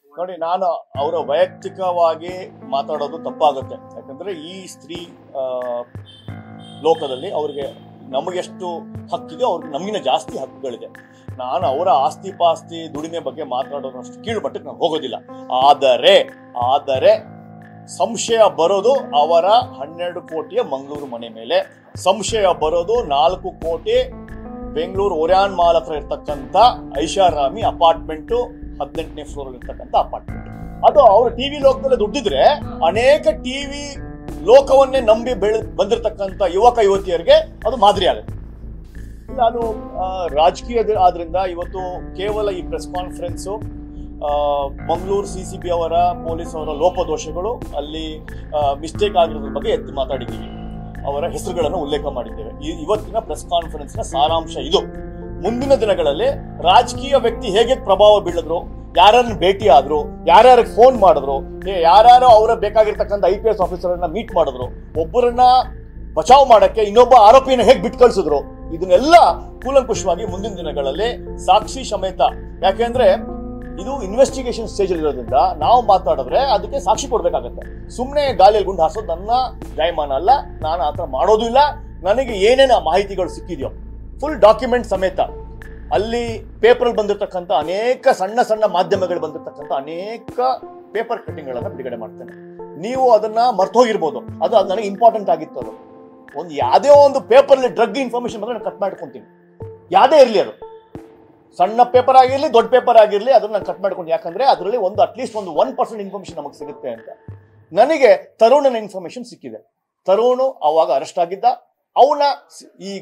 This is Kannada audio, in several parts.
ನೋಡಿ ನಾನು ಅವರ ವೈಯಕ್ತಿಕವಾಗಿ ಮಾತಾಡೋದು ತಪ್ಪಾಗುತ್ತೆ ಯಾಕಂದ್ರೆ ಈ ಸ್ತ್ರೀ ಆ, ಲೋಕದಲ್ಲಿ ಅವ್ರಿಗೆ ನಮಗೆಷ್ಟು ಹಕ್ಕಿದೆ ಅವ್ರಿಗೆ ನಮಗಿನ ಜಾಸ್ತಿ ಹಕ್ಕುಗಳಿದೆ ನಾನು ಅವರ ಆಸ್ತಿ ಪಾಸ್ತಿ ದುಡಿಮೆ ಬಗ್ಗೆ ಮಾತಾಡೋದಷ್ಟು ಕೀಳು ಮಟ್ಟಕ್ಕೆ ನಾನು ಹೋಗೋದಿಲ್ಲ ಆದರೆ ಆದರೆ ಸಂಶಯ ಬರೋದು ಅವರ ಹನ್ನೆರಡು ಕೋಟಿಯ ಮಂಗಳೂರು ಮನೆ ಮೇಲೆ ಸಂಶಯ ಬರೋದು ನಾಲ್ಕು ಕೋಟಿ ಬೆಂಗಳೂರು ಒರ್ಯಾನ್ ಮಾಲ್ ಹತ್ರ ಇರ್ತಕ್ಕಂಥ ಐಷಾರಾಮಿ ಅಪಾರ್ಟ್ಮೆಂಟು ಹದಿನೆಂಟನೇ ಫ್ಲೋರ್ ಇರ್ತಕ್ಕಂಥ ಅಪಾರ್ಟ್ಮೆಂಟ್ ಅದು ಅವ್ರ ಟಿವಿ ಲೋಕದಲ್ಲಿ ದುಡ್ಡಿದ್ರೆ ಅನೇಕ ಟಿವಿ ಲೋಕವನ್ನೇ ನಂಬಿ ಬೆಳೆ ಬಂದಿರತಕ್ಕಂಥ ಯುವಕ ಯುವತಿಯರಿಗೆ ಅದು ಮಾದರಿ ಆಗುತ್ತೆ ನಾನು ಆ, ರಾಜಕೀಯದ ಆದ್ರಿಂದ ಇವತ್ತು ಕೇವಲ ಈ press conference Mangaluru C C B ಅವರ ಪೊಲೀಸ್ ಅವರ ಲೋಪದೋಷಗಳು ಅಲ್ಲಿ ಮಿಸ್ಟೇಕ್ ಆಗಿರೋದ್ರ ಬಗ್ಗೆ ಎದ್ದು ಮಾತಾಡಿದ್ದೀವಿ ಅವರ ಹೆಸರುಗಳನ್ನು ಉಲ್ಲೇಖ ಮಾಡಿದ್ದೇವೆ ಈ ಇವತ್ತಿನ ಪ್ರೆಸ್ ಕಾನ್ಫರೆನ್ಸ್ನ ಸಾರಾಂಶ ಇದು ಮುಂದಿನ ದಿನಗಳಲ್ಲಿ ರಾಜಕೀಯ ವ್ಯಕ್ತಿ ಹೇಗೆ ಪ್ರಭಾವ ಬೀಳಿದ್ರು ಯಾರನ್ನ ಭೇಟಿ ಆದ್ರು ಯಾರ್ಯಾರಿಗೆ ಫೋನ್ ಮಾಡಿದ್ರು ಏ- ಯಾರ್ಯಾರು ಅವರ ಬೇಕಾಗಿರ್ತಕ್ಕಂಥ ಐ ಪಿ ಎಸ್ ಆಫೀಸರ್ನ ಮೀಟ್ ಮಾಡಿದ್ರು ಒಬ್ಬರನ್ನ ಬಚಾವ್ ಮಾಡಕ್ಕೆ ಇನ್ನೊಬ್ಬ ಆರೋಪಿನ ಹೇಗೆ ಬಿಟ್ಟು ಕಳ್ಸಿದ್ರು ಇದನ್ನೆಲ್ಲ ಕೂಲಂಕುಷವಾಗಿ ಮುಂದಿನ ದಿನಗಳಲ್ಲಿ ಸಾಕ್ಷಿ ಸಮೇತ ಯಾಕೆಂದ್ರೆ ಇದು ಇನ್ವೆಸ್ಟಿಗೇಷನ್ ಸ್ಟೇಜ್ ಇರೋದ್ರಿಂದ ನಾವು ಮಾತಾಡಿದ್ರೆ ಅದಕ್ಕೆ ಸಾಕ್ಷಿ ಕೊಡ್ಬೇಕಾಗತ್ತೆ ಸುಮ್ಮನೆ ಗಾಲಿಯಲ್ಲಿ ಗುಂಡು ಹಾಸೋದು ನನ್ನ ಜಾಯಮಾನ ಅಲ್ಲ ನಾನು ಆ ಥರ ಮಾಡೋದು ಇಲ್ಲ ನನಗೆ ಏನೇನು ಮಾಹಿತಿಗಳು ಸಿಕ್ಕಿದೆಯೋ ಫುಲ್ ಡಾಕ್ಯುಮೆಂಟ್ ಸಮೇತ ಅಲ್ಲಿ ಪೇಪರ್ ಬಂದಿರತಕ್ಕಂಥ ಅನೇಕ ಸಣ್ಣ ಸಣ್ಣ ಮಾಧ್ಯಮಗಳು ಬಂದಿರತಕ್ಕಂಥ ಅನೇಕ ಪೇಪರ್ ಕಟ್ಟಿಂಗ್ಗಳನ್ನು ಬಿಡುಗಡೆ ಮಾಡ್ತೇನೆ ನೀವು ಅದನ್ನ ಮರ್ತೋಗಿರ್ಬೋದು ಅದು ಅದು ನನಗೆ ಇಂಪಾರ್ಟೆಂಟ್ ಆಗಿತ್ತು ಅದು ಒಂದು ಯಾವುದೇ ಒಂದು ಪೇಪರ್ಲಿ ಡ್ರಗ್ ಇನ್ಫಾರ್ಮೇಶನ್ ಬಂದ್ರೆ ನಾನು ಕಟ್ ಮಾಡ್ಕೊಂತೀನಿ ಯಾವುದೇ ಇರಲಿ ಅದು ಸಣ್ಣ ಪೇಪರ್ ಆಗಿರಲಿ ದೊಡ್ಡ ಪೇಪರ್ ಆಗಿರಲಿ ಅದನ್ನ ನಾನು ಕಟ್ ಮಾಡ್ಕೊಂಡು ಯಾಕಂದ್ರೆ ಅದರಲ್ಲಿ ಒಂದು ಅಟ್ಲೀಸ್ಟ್ ಒಂದು ಒನ್ ಪರ್ಸೆಂಟ್ ಇನ್ಫಾರ್ಮೇಶನ್ ನಮಗೆ ಸಿಗುತ್ತೆ ಅಂತ ನನಗೆ ತರುಣನ ಇನ್ಫಾರ್ಮೇಶನ್ ಸಿಕ್ಕಿದೆ ತರುಣು ಅವಾಗ ಅರೆಸ್ಟ್ ಆಗಿದ್ದ ಅವನ ಈಗ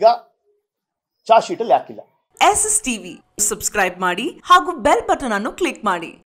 ಚಾರ್ಜ್ ಶೀಟಲ್ಲಿ ಹಾಕಿಲ್ಲ ಎಸ್ ಎಸ್ ಟಿವಿ ಸಬ್ಸ್ಕ್ರೈಬ್ ಮಾಡಿ ಹಾಗೂ ಬೆಲ್ ಬಟನ್ ಅನ್ನು ಕ್ಲಿಕ್ ಮಾಡಿ